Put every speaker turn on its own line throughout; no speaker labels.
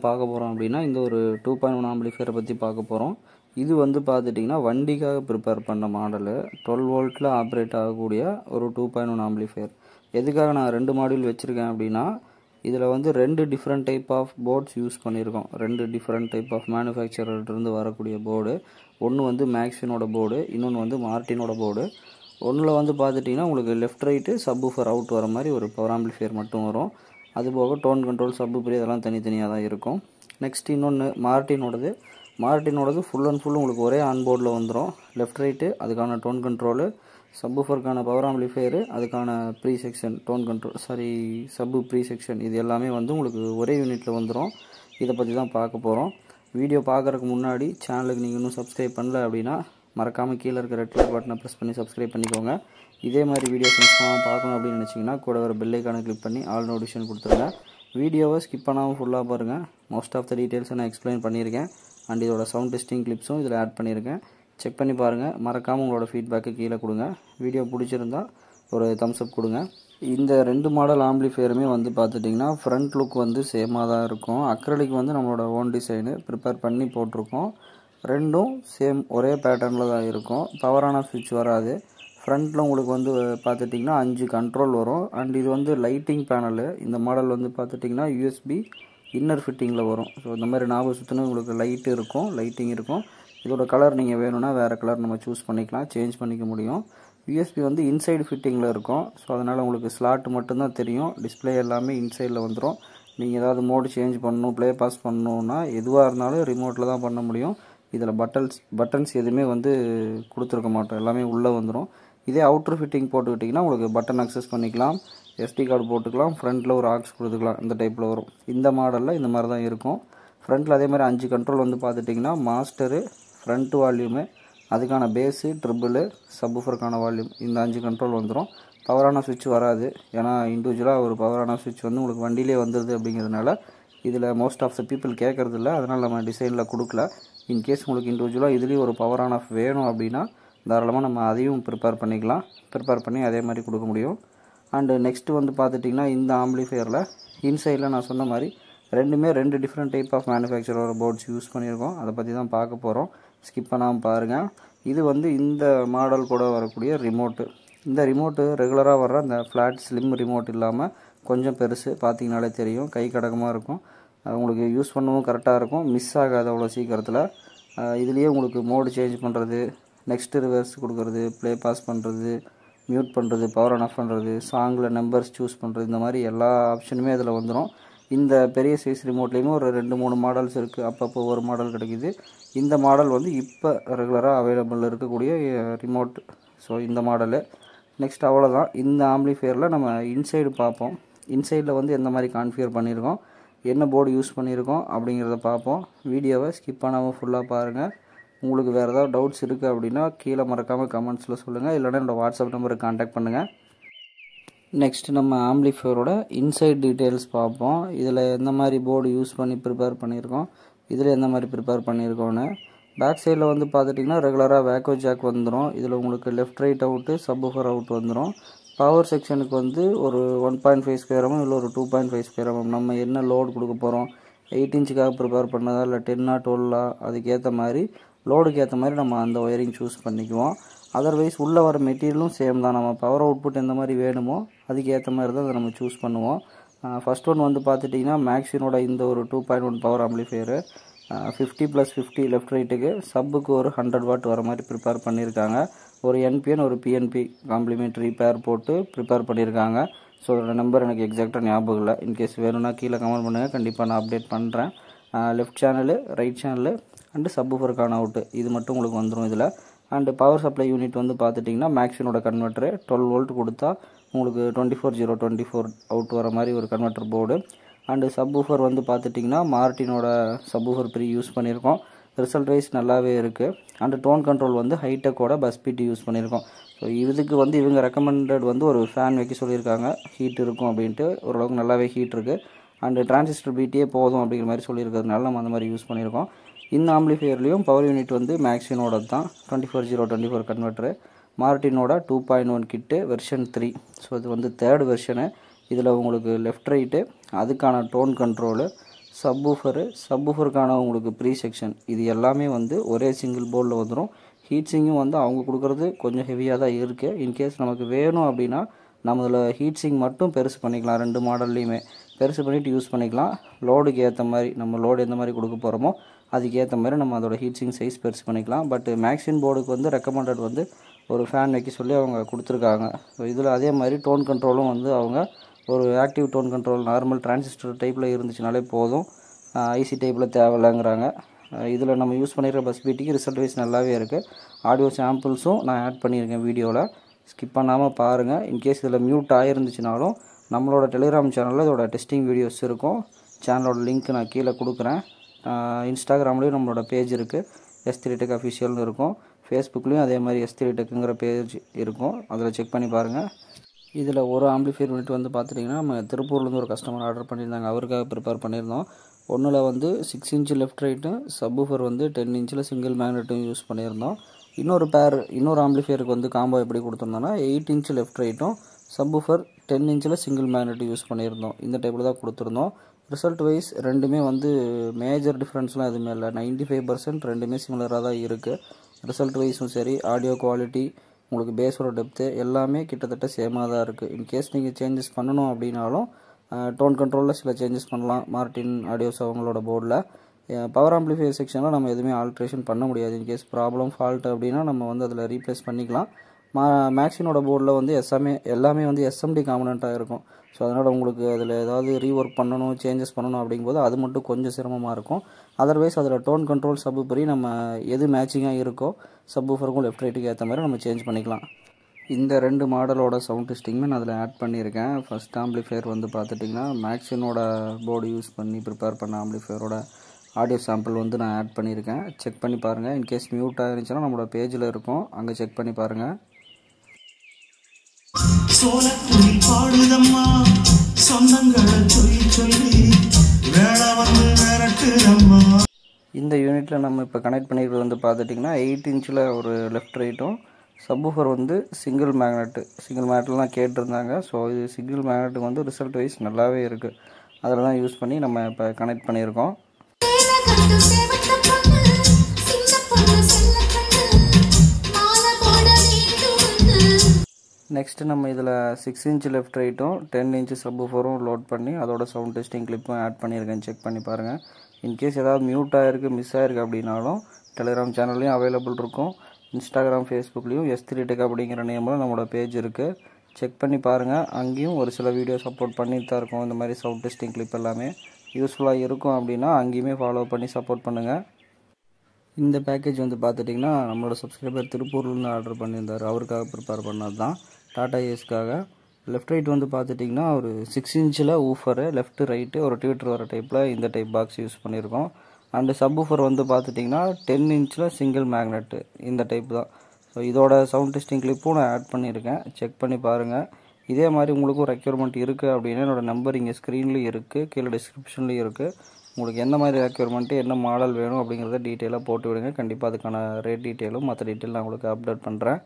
பார்க்க போகிறோம் அப்படின்னா இந்த ஒரு டூ பாயிண்ட் ஒன் ஆம்பிளிஃபையரை பற்றி பார்க்க போகிறோம் இது வந்து பார்த்துட்டிங்கன்னா வண்டிக்காக ப்ரிப்பேர் பண்ண மாடலு டுவெல் வோல்ட்டில் ஆப்ரேட் ஆகக்கூடிய ஒரு டூ பாயிண்ட் ஒன் ஆம்பிளிஃபையர் எதுக்காக நான் ரெண்டு மாடியூல் வச்சுருக்கேன் அப்படின்னா இதில் வந்து ரெண்டு different type of boards use பண்ணியிருக்கோம் ரெண்டு டிஃப்ரெண்ட் டைப் ஆஃப் மேனுஃபேக்சரர்லேருந்து வரக்கூடிய போர்டு ஒன்று வந்து மேக்ஸினோட போர்டு இன்னொன்று வந்து மார்டினோட போர்டு ஒன்றில் வந்து பார்த்துட்டிங்கன்னா உங்களுக்கு லெஃப்ட் ரைட்டு சப்வூஃபர் அவுட் வர மாதிரி ஒரு பவர் ஆம்பிளிஃபையர் மட்டும் வரும் அது போக டோன் கண்ட்ரோல் சப்பு ப்ரீ இதெல்லாம் தனித்தனியாக தான் இருக்கும் நெக்ஸ்ட் இன்னொன்று மார்டினோடது மார்டினோடது ஃபுல் அண்ட் ஃபுல் உங்களுக்கு ஒரே ஆன்போர்டில் வந்துடும் லெஃப்ட் ரைட்டு அதுக்கான டோன் கண்ட்ரோலு சப்வூஃபருக்கான பவர் ஆம்பிளிஃபையரு அதுக்கான pre section tone control sorry sub pre section இது எல்லாமே வந்து உங்களுக்கு ஒரே யூனிட்டில் வந்துடும் இதை பற்றி தான் பார்க்க போகிறோம் வீடியோ பார்க்குறதுக்கு முன்னாடி சேனலுக்கு நீங்கள் இன்னும் சப்ஸ்கிரைப் பண்ணல அப்படின்னா மறக்காமல் கீழே இருக்கிற ரெட் கலர் பட்டனை ப்ரெஸ் பண்ணி சப்ஸ்கிரைப் பண்ணிக்கோங்க இதே மாதிரி வீடியோஸ் மிஸ்ஸாமல் பார்க்கணும் அப்படின்னு நினச்சிங்கன்னா கூட வர பெல்லைக்கான கிளிக் பண்ணி ஆல் நோட்டிஃபிகேஷன் கொடுத்துருங்க வீடியோவை ஸ்கிப் பண்ணாமல் ஃபுல்லாக பாருங்கள் மோஸ்ட் ஆஃப் த டீட்டெயில்ஸை நான் எக்ஸ்பிளைன் பண்ணியிருக்கேன் அண்ட் இதோட சவுண்ட் டெஸ்டிங் கிளிப்ஸும் இதில் ஆட் பண்ணியிருக்கேன் செக் பண்ணி பாருங்கள் மறக்காமல் உங்களோட ஃபீட்பேக்கு கீழே கொடுங்க வீடியோ பிடிச்சிருந்தா ஒரு தம்ஸ் அப் கொடுங்க இந்த ரெண்டு மாடல் ஆம்பிளிஃபையருமே வந்து பார்த்துட்டிங்கன்னா ஃப்ரண்ட் லுக் வந்து சேமாக தான் இருக்கும் அக்ரலிக் வந்து நம்மளோட ஓன் டிசைனு ப்ரிப்பேர் பண்ணி போட்டிருக்கோம் ரெண்டும் சேம் ஒரே பேட்டர்னில் தான் இருக்கும் பவரான சுவிட்ச் வராது ஃப்ரண்ட்டில் உங்களுக்கு வந்து பார்த்துட்டிங்கன்னா அஞ்சு கண்ட்ரோல் வரும் அண்ட் இது வந்து லைட்டிங் பேனலு இந்த மாடல் வந்து பார்த்துட்டிங்கன்னா யூஎஸ்பி இன்னர் ஃபிட்டிங்கில் வரும் ஸோ இந்த மாதிரி ஞாபகம் சுற்றினா உங்களுக்கு லைட்டு இருக்கும் லைட்டிங் இருக்கும் இதோட கலர் நீங்கள் வேணும்னா வேறு கலர் நம்ம சூஸ் பண்ணிக்கலாம் சேஞ்ச் பண்ணிக்க முடியும் யூஎஸ்பி வந்து இன்சைடு ஃபிட்டிங்கில் இருக்கும் ஸோ அதனால் உங்களுக்கு ஸ்லாட் மட்டும்தான் தெரியும் டிஸ்பிளே எல்லாமே இன்சைடில் வந்துடும் நீங்கள் ஏதாவது மோடு சேஞ்ச் பண்ணணும் ப்ளே பாஸ் பண்ணணுன்னா எதுவாக இருந்தாலும் ரிமோட்டில் தான் பண்ண முடியும் இதில் பட்டன்ஸ் பட்டன்ஸ் எதுவுமே வந்து கொடுத்துருக்க மாட்டோம் எல்லாமே உள்ளே வந்துடும் இதே அவுட்ரு ஃபிட்டிங் போட்டுக்கிட்டிங்கன்னா உங்களுக்கு பட்டன் அக்சஸ் பண்ணிக்கலாம் எஸ்டி கார்டு போட்டுக்கலாம் ஃப்ரண்ட்டில் ஒரு ஆக்ஸ் கொடுத்துக்கலாம் இந்த டைப்பில் வரும் இந்த மாடலில் இந்த மாதிரி தான் இருக்கும் ஃப்ரண்ட்டில் அதே மாதிரி அஞ்சு கண்ட்ரோல் வந்து பார்த்துட்டிங்கன்னா மாஸ்டரு ஃப்ரண்ட் வால்யூமு அதுக்கான பேஸு ட்ரிபிள் சப்ஃபருக்கான வால்யூம் இந்த அஞ்சு கண்ட்ரோல் வந்துடும் பவரான சுவிட்ச் வராது ஏன்னா இண்டிவிஜுவலாக ஒரு பவரான சுவிட்ச் வந்து உங்களுக்கு வண்டியிலே வந்துடுது அப்படிங்கிறதுனால இதில் மோஸ்ட் ஆஃப் த பீப்புள் கேட்குறது இல்லை அதனால் நம்ம டிசைனில் கொடுக்கல இன்கேஸ் உங்களுக்கு இண்டிவிஜுவலாக இதுலேயும் ஒரு பவர் ஆன் ஆஃப் வேணும் அப்படின்னா தாராளமாக நம்ம அதையும் ப்ரிப்பேர் பண்ணிக்கலாம் ப்ரிப்பேர் பண்ணி அதே மாதிரி கொடுக்க முடியும் அண்டு நெக்ஸ்ட்டு வந்து பார்த்துட்டிங்கன்னா இந்த ஆம்பிளிஃபையரில் இன்சைடில் நான் சொன்ன மாதிரி ரெண்டுமே ரெண்டு டிஃப்ரெண்ட் டைப் ஆஃப் மேனுஃபேக்சரோட போர்ட்ஸ் யூஸ் பண்ணியிருக்கோம் அதை பற்றி தான் பார்க்க போகிறோம் ஸ்கிப் பண்ணாமல் பாருங்கள் இது வந்து இந்த மாடல் கூட வரக்கூடிய ரிமோட்டு இந்த ரிமோட்டு ரெகுலராக வர்ற அந்த ஃப்ளாட் ஸ்லிம் ரிமோட் இல்லாமல் கொஞ்சம் பெருசு பார்த்தீங்கனாலே தெரியும் கை கடகமாக இருக்கும் உங்களுக்கு யூஸ் பண்ணவும் கரெக்டாக இருக்கும் மிஸ் ஆகாது அவ்வளோ சீக்கிரத்தில் இதுலேயே உங்களுக்கு மோடு சேஞ்ச் பண்ணுறது நெக்ஸ்ட்டு ரிவர்ஸ் கொடுக்குறது ப்ளே பாஸ் பண்ணுறது மியூட் பண்ணுறது பவர் ஆன் ஆஃப் பண்ணுறது சாங்கில் நம்பர்ஸ் சூஸ் பண்ணுறது இந்த மாதிரி எல்லா ஆப்ஷனுமே அதில் வந்துடும் இந்த பெரிய சைஸ் ரிமோட்லேயுமே ஒரு ரெண்டு மூணு மாடல்ஸ் இருக்குது அப்பப்போ ஒரு மாடல் கிடைக்குது இந்த மாடல் வந்து இப்போ ரெகுலராக அவைலபிள் இருக்கக்கூடிய ரிமோட் ஸோ இந்த மாடலு நெக்ஸ்ட் அவ்வளோதான் இந்த ஆம்பிளிஃபையரில் நம்ம இன்சைடு பார்ப்போம் இன்சைடில் வந்து எந்த மாதிரி கான்ஃபிகர் பண்ணியிருக்கோம் என்ன போர்டு யூஸ் பண்ணியிருக்கோம் அப்படிங்கிறத பார்ப்போம் வீடியோவை ஸ்கிப் பண்ணாமல் ஃபுல்லாக பாருங்கள் உங்களுக்கு வேறு ஏதாவது டவுட்ஸ் இருக்குது அப்படின்னா கீழே மறக்காமல் கமெண்ட்ஸில் சொல்லுங்கள் இல்லைனா என்னோடய வாட்ஸ்அப் நம்பருக்கு கான்டாக்ட் பண்ணுங்கள் நெக்ஸ்ட் நம்ம ஆம்பிளிஃபையரோட இன்சைட் டீட்டெயில்ஸ் பார்ப்போம் இதில் எந்த மாதிரி போர்டு யூஸ் பண்ணி ப்ரிப்பேர் பண்ணியிருக்கோம் இதில் எந்த மாதிரி ப்ரிப்பேர் பண்ணியிருக்கோன்னு பேக் சைடில் வந்து பார்த்துட்டிங்கன்னா ரெகுலராக வேக்கோ ஜாக் வந்துடும் இதில் உங்களுக்கு left right out subwoofer out வந்துடும் பவர் செக்ஷனுக்கு வந்து ஒரு one point five square M M இல்லை ஒரு two point five square M M நம்ம என்ன லோடு கொடுக்க போகிறோம் எயிட் இன்ச்சுக்காக ப்ரிப்பேர் பண்ணதா இல்லை டென்னா டுவெல்லா அதுக்கேற்ற மாதிரி லோடுக்கு ஏற்ற மாதிரி நம்ம அந்த ஒயரிங் சூஸ் பண்ணிக்குவோம் அதர்வைஸ் உள்ளே வர மெட்டீரியலும் சேம் தான் நம்ம பவர் அவுட்புட் எந்த மாதிரி வேணுமோ அதுக்கு ஏற்ற மாதிரி தான் அதை நம்ம சூஸ் பண்ணுவோம் ஃபஸ்ட் ஒன் வந்து பார்த்துட்டிங்கன்னா மேக்ஸினோட இந்த ஒரு two point one power amplifier fifty plus fifty left ரைட்டுக்கு சப்புக்கு ஒரு ஹண்ட்ரட் வாட் வர மாதிரி ப்ரிப்பேர் பண்ணியிருக்காங்க ஒரு என்பிஎன் ஒரு பிஎன்பி காம்ப்ளிமெண்ட்ரி பேர் போட்டு ப்ரிப்பேர் பண்ணியிருக்காங்க ஸோ அதோட நம்பர் எனக்கு எக்ஸாக்டாக ஞாபகம் இல்லை இன்கேஸ் வேணும்னா கீழே கமெண்ட் பண்ணுங்கள் கண்டிப்பாக நான் அப்டேட் பண்ணுறேன் left channel right channel and சப்புஃபருக்கான அவுட்டு இது மட்டும் உங்களுக்கு வந்துடும் இதில் அண்டு பவர் சப்ளை யூனிட் வந்து பார்த்துட்டிங்கன்னா மேக்ஸினோட கன்வெர்ட்டரு டுவெல் வோல்ட் கொடுத்தா உங்களுக்கு twenty four zero twenty four out வர மாதிரி ஒரு கன்வெர்ட்டர் போர்டு அண்டு சப்வூஃபர் வந்து பார்த்துட்டிங்கன்னா மார்டினோட சப்வூஃபர் ப்ரீ யூஸ் பண்ணியிருக்கோம் ரிசல்ட் வைஸ் நல்லாவே இருக்குது அண்டு டோன் கண்ட்ரோல் வந்து ஹைடெக்கோட பஸ் பிடி யூஸ் பண்ணியிருக்கோம் ஸோ இதுக்கு வந்து இவங்க ரெக்கமெண்டட் வந்து ஒரு ஃபேன் வைக்க சொல்லியிருக்காங்க ஹீட் இருக்கும் அப்படின்ட்டு ஓரளவுக்கு நல்லாவே ஹீட் இருக்குது அண்டு டிரான்சிஸ்டர் பீட்டியே போதும் அப்படிங்கிற மாதிரி சொல்லியிருக்கிறதுனால நம்ம அந்த மாதிரி யூஸ் பண்ணியிருக்கோம் இந்த ஆம்பிளிஃபையர்லேயும் பவர் யூனிட் வந்து மேக்ஸினோட தான் twenty four zero twenty four converter மார்டினோட two point one kit version three so இது வந்து தேர்ட் வெர்ஷனு இதில் உங்களுக்கு லெஃப்ட் ரைட்டு அதுக்கான டோன் கண்ட்ரோலு சப்வூஃபரு சப்வூஃபருக்கான உங்களுக்கு ப்ரீ செக்ஷன் இது எல்லாமே வந்து ஒரே சிங்கிள் போர்டில் வந்துடும் ஹீட் சிங்கும் வந்து அவங்க கொடுக்குறது கொஞ்சம் ஹெவியாக தான் இருக்குது இன்கேஸ் நமக்கு வேணும் அப்படின்னா நம்ம இதில் ஹீட் சிங் மட்டும் பெருசு பண்ணிக்கலாம் ரெண்டு மாடல்லையுமே பெருசு பண்ணிவிட்டு யூஸ் பண்ணிக்கலாம் லோடுக்கு ஏற்ற மாதிரி நம்ம லோடு எந்த மாதிரி கொடுக்க போகிறோமோ அதுக்கு ஏற்ற மாதிரி நம்ம அதோட ஹீட் சிங் சைஸ் பெருசு பண்ணிக்கலாம் பட் மேக்ஸின் போர்டுக்கு வந்து ரெக்கமெண்டட் வந்து ஒரு ஃபேன் வைக்க சொல்லி அவங்க கொடுத்துருக்காங்க ஸோ இதில் அதே மாதிரி டோன் கண்ட்ரோலும் வந்து அவங்க ஒரு active tone control normal transistor டைப்பில் இருந்துச்சுனாலே போதும் ஐசி டைப்பில் தேவையில்லைங்கிறாங்க இதில் நம்ம யூஸ் பண்ணிடுற பஸ் பீட்டிக்கு ரிசல்ட் வைஸ் நல்லாவே இருக்குது ஆடியோ சாம்பிள்ஸும் நான் ஆட் பண்ணியிருக்கேன் வீடியோவில் ஸ்கிப் பண்ணாமல் பாருங்கள் இன்கேஸ் இதில் மியூட் ஆகிருந்துச்சுனாலும் நம்மளோட டெலிகிராம் சேனலில் இதோட டெஸ்டிங் வீடியோஸ் இருக்கும் சேனலோட லிங்க் நான் கீழே கொடுக்குறேன் இன்ஸ்டாகிராம்லேயும் நம்மளோட பேஜ் இருக்குது எஸ் த்ரீ டெக் அஃபிஷியல்னு இருக்கும் ஃபேஸ்புக்லேயும் அதே மாதிரி எஸ் த்ரீ டெக்குங்கிற பேஜ் இருக்கும் அதில் செக் பண்ணி பாருங்கள் இதில் ஒரு ஆம்பிளிஃபையர் யூனிட் வந்து பார்த்துட்டிங்கன்னா நம்ம திருப்பூர்லேருந்து ஒரு கஸ்டமர் ஆர்டர் பண்ணியிருந்தாங்க அவருக்காக ப்ரிப்பேர் பண்ணியிருந்தோம் ஒன்றில் வந்து சிக்ஸ் இன்ச்சு லெஃப்ட் ரைட்டும் சப்வூஃபர் வந்து டென் இன்ச்சில் சிங்கிள் மேக்னெட்டும் யூஸ் பண்ணியிருந்தோம் இன்னொரு பேர் இன்னொரு ஆம்பிளிஃபையருக்கு வந்து காம்போ எப்படி கொடுத்துருந்தோம்னா எயிட் இன்ச்சு லெஃப்ட் ரைட்டும் சப்வூஃபர் டென் இன்ச்சில் சிங்கிள் மேக்னெட் யூஸ் பண்ணியிருந்தோம் இந்த டைப்பில் தான் கொடுத்துருந்தோம் ரிசல்ட் வைஸ் ரெண்டுமே வந்து மேஜர் டிஃப்ரென்ஸ்லாம் எதுவுமே இல்லை நைன்டி ஃபைவ் பர்சன்ட் ரெண்டுமே சிமிலராக தான் இருக்குது ரிசல்ட் வைஸும் சரி ஆடியோ குவாலிட்டி உங்களுக்கு பேஸோட டெப்த்து எல்லாமே கிட்டத்தட்ட சேமாக தான் இருக்குது இன்கேஸ் நீங்கள் சேஞ்சஸ் பண்ணணும் அப்படின்னாலும் டோன் கண்ட்ரோலில் சில சேஞ்சஸ் பண்ணலாம் மார்டின் ஆடியோஸ் அவங்களோட போர்டில் பவர் ஆம்ப்ளிஃபையர் செக்ஷனில் நம்ம எதுவுமே ஆல்ட்ரேஷன் பண்ண முடியாது இன்கேஸ் ப்ராப்ளம் ஃபால்ட் அப்படின்னா நம்ம வந்து அதில் ரீப்ளேஸ் பண்ணிக்கலாம் மா மேக்ஸினோட போர்டில் வந்து எஸ்எம்ஏ எல்லாமே வந்து எஸ்எம்டி காம்பனண்ட்டாக இருக்கும் ஸோ அதனால் உங்களுக்கு அதில் ஏதாவது ரீஒர்க் பண்ணணும் சேஞ்சஸ் பண்ணணும் அப்படிங்கும்போது அது மட்டும் கொஞ்சம் சிரமமாக இருக்கும் அதர்வைஸ் அதில் டோன் கண்ட்ரோல் சப்பு படி நம்ம எது மேட்சிங்காக இருக்கோ சப்வூஃபருக்கும் லெஃப்ட் ரைட்டுக்கு ஏற்ற மாதிரி நம்ம சேஞ்ச் பண்ணிக்கலாம் இந்த ரெண்டு மாடலோட சவுண்ட் டெஸ்டிங்குமே நான் அதில் ஆட் பண்ணியிருக்கேன் ஃபஸ்ட் ஆம்பிளிஃபையர் வந்து பார்த்துட்டிங்கன்னா மேக்ஸினோட போர்டு யூஸ் பண்ணி ப்ரிப்பேர் பண்ண ஆம்பிளிஃபையரோட ஆடியோ சாம்பிள் வந்து நான் ஆட் பண்ணியிருக்கேன் செக் பண்ணி பாருங்கள் இன்கேஸ் மியூட் ஆயிருந்துச்சுன்னா நம்மளோட பேஜில் இருக்கும் அங்கே செக் பண்ணி பாருங்கள்
சோலக்குயில் பாடுதம்மா சொந்தங்களை சொல்லி சொல்லி வேலை வந்து விரட்டுதம்மா
இந்த யூனிட்டில் நம்ம இப்போ கனெக்ட் பண்ணிக்கிறது வந்து பார்த்துட்டிங்கன்னா எயிட் இன்ச்சில் ஒரு லெஃப்ட் ரைட்டும் சப்வூஃபர் வந்து சிங்கிள் மேக்னெட்டு சிங்கிள் மேக்னெட்லாம் கேட்டிருந்தாங்க ஸோ இது சிங்கிள் மேக்னெட்டுக்கு வந்து ரிசல்ட் வைஸ் நல்லாவே இருக்குது அதில் தான் யூஸ் பண்ணி நம்ம இப்போ கனெக்ட் பண்ணியிருக்கோம்
கண்டு சேவத்த பொண்ணு சின்ன பொண்ணு செல்ல கண்ணு மாலை போட வேண்டும்
நெக்ஸ்ட்டு நம்ம இதில் சிக்ஸ் இன்ச் லெஃப்ட் ரைட்டும் டென் இன்ச்சு சப்வூஃபரும் லோட் பண்ணி அதோட சவுண்ட் டெஸ்டிங் கிளிப்பும் ஆட் பண்ணியிருக்கேன் செக் பண்ணி பாருங்கள் இன்கேஸ் ஏதாவது மியூட் ஆகிருக்கு மிஸ் ஆகிருக்கு அப்படின்னாலும் டெலிகிராம் சேனல்லையும் அவைலபிள் இருக்கும் இன்ஸ்டாகிராம் ஃபேஸ்புக்லேயும் எஸ் த்ரீ டெக் அப்படிங்கிற நேமில் நம்மளோட பேஜ் இருக்குது செக் பண்ணி பாருங்கள் அங்கேயும் ஒரு சில வீடியோ சப்போர்ட் பண்ணிட்டு தான் இருக்கும் இந்த மாதிரி சவுண்ட் டெஸ்டிங் கிளிப் எல்லாமே யூஸ்ஃபுல்லாக இருக்கும் அப்படின்னா அங்கேயுமே ஃபாலோ பண்ணி சப்போர்ட் பண்ணுங்கள் இந்த பேக்கேஜ் வந்து பார்த்துட்டிங்கன்னா நம்மளோட சப்ஸ்கிரைபர் திருப்பூர்லேருந்து ஆர்டர் பண்ணியிருந்தார் அவருக்காக ப்ரிப்பேர் பண்ணது தான் டாடா ஏஸ்க்காக லெஃப்ட் ரைட் வந்து பார்த்துட்டிங்கன்னா ஒரு சிக்ஸ் இன்ச்சில் ஊஃபரு லெஃப்ட் ரைட்டு ஒரு டியூட்டர் வர டைப்பில் இந்த டைப் பாக்ஸ் யூஸ் பண்ணியிருக்கோம் அண்டு சப் ஊஃபர் வந்து பார்த்துட்டிங்கன்னா டென் இன்ச்சில் சிங்கிள் மேக்னெட்டு இந்த டைப் தான் ஸோ இதோட சவுண்ட் டெஸ்டிங் கிளிப்பும் நான் ஆட் பண்ணியிருக்கேன் செக் பண்ணி பாருங்கள் இதே மாதிரி உங்களுக்கும் ரெக்யர்மெண்ட் இருக்குது அப்படின்னா என்னோடய நம்பர் இங்கே ஸ்க்ரீன்லேயும் இருக்குது கீழே டிஸ்கிரிப்ஷன்லேயும் இருக்குது உங்களுக்கு என்ன மாதிரி ரெக்யர்மெண்ட்டு என்ன மாடல் வேணும் அப்படிங்கிறத டீட்டெயிலாக போட்டு விடுங்க கண்டிப்பாக அதுக்கான ரேட் டீட்டெயிலும் மற்ற டீட்டெயில் நான் உங்களுக்கு அப்டேட் பண்ணுறேன்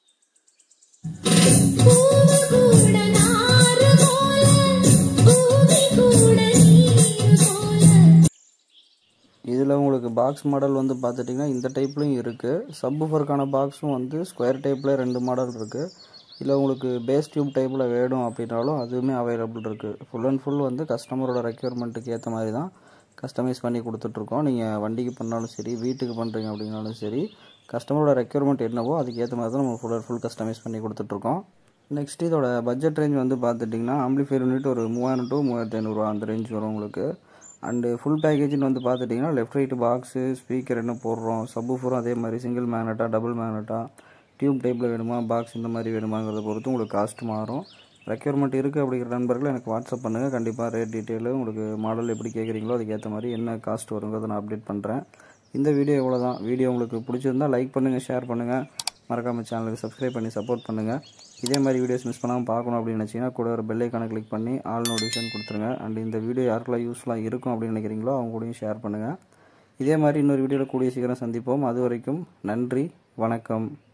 பூவு கூட நாறு போல பூமி கூட நீர் போல
இதில் உங்களுக்கு பாக்ஸ் மாடல் வந்து பார்த்துட்டிங்கன்னா இந்த டைப்லையும் இருக்குது சப்வூஃபருக்கான பாக்ஸும் வந்து ஸ்கொயர் டைப்பில் ரெண்டு மாடல் இருக்குது இல்லை உங்களுக்கு பேஸ் டியூப் டைப்பில் வேணும் அப்படின்னாலும் அதுவுமே அவைலபிள் இருக்குது ஃபுல் அண்ட் ஃபுல் வந்து கஸ்டமரோட ரெக்யர்மெண்ட்டுக்கு ஏற்ற மாதிரி தான் கஸ்டமைஸ் பண்ணி கொடுத்துட்ருக்கோம் நீங்கள் வண்டிக்கு பண்ணாலும் சரி வீட்டுக்கு பண்ணுறீங்க அப்படின்னாலும் சரி கஸ்டமரோட ரெக்யர்மெண்ட் என்னவோ அதுக்கு ஏற்ற மாதிரி தான் நம்ம ஃபுல் அண்ட் ஃபுல் கஸ்டமைஸ் பண்ணி கொடுத்துட்ருக்கோம் நெக்ஸ்ட் இதோட பட்ஜெட் ரேஞ்ச் வந்து பார்த்துட்டிங்கன்னா ஆம்பிளிஃபையர் யூனிட் ஒரு மூவாயிரம் டு மூவாயிரத்தி ஐநூறுரூவா அந்த ரேஞ்ச் வரும் உங்களுக்கு அண்டு ஃபுல் பேக்கேஜ்னு வந்து பார்த்துட்டிங்கன்னா லெஃப்ட் ரைட் பாக்ஸு ஸ்பீக்கர் என்ன போடுறோம் சப்வூஃபரும் அதே மாதிரி சிங்கிள் மேக்னட்டா டபுள் மேக்னட்டா டியூப் டைப்பில் வேணுமா பாக்ஸ் இந்த மாதிரி வேணுமாங்கிறத பொறுத்து உங்களுக்கு காஸ்ட் மாறும் ரெக்யர்மெண்ட் இருக்குது அப்படிங்கிற நண்பர்கள் எனக்கு வாட்ஸ்அப் பண்ணுங்கள் கண்டிப்பாக ரேட் டீட்டெயிலு உங்களுக்கு மாடல் எப்படி கேட்குறீங்களோ அதுக்கேற்ற மாதிரி என்ன காஸ்ட் வருங்கிறத நான் அப்டேட் பண்ணுறேன் இந்த வீடியோ இவ்வளோ தான் வீடியோ உங்களுக்கு பிடிச்சிருந்தா லைக் பண்ணுங்கள் ஷேர் பண்ணுங்கள் மறக்காமல் சேனலுக்கு சப்ஸ்கிரைப் பண்ணி சப்போர்ட் பண்ணுங்கள் இதே மாதிரி வீடியோஸ் மிஸ் பண்ணாமல் பார்க்கணும் அப்படின்னு நினச்சிங்கன்னா கூட ஒரு பெல் ஐக்கானை கிளிக் பண்ணி ஆல் நோட்டிஃபிகேஷன் கொடுத்துருங்க அண்ட் இந்த வீடியோ யாருக்கெல்லாம் யூஸ்ஃபுல்லாக இருக்கும் அப்படின்னு நினைக்கிறீங்களோ அவங்க கூடயும் ஷேர் பண்ணுங்கள் இதே மாதிரி இன்னொரு வீடியோவில் கூடிய சீக்கிரம் சந்திப்போம் அது வரைக்கும் நன்றி வணக்கம்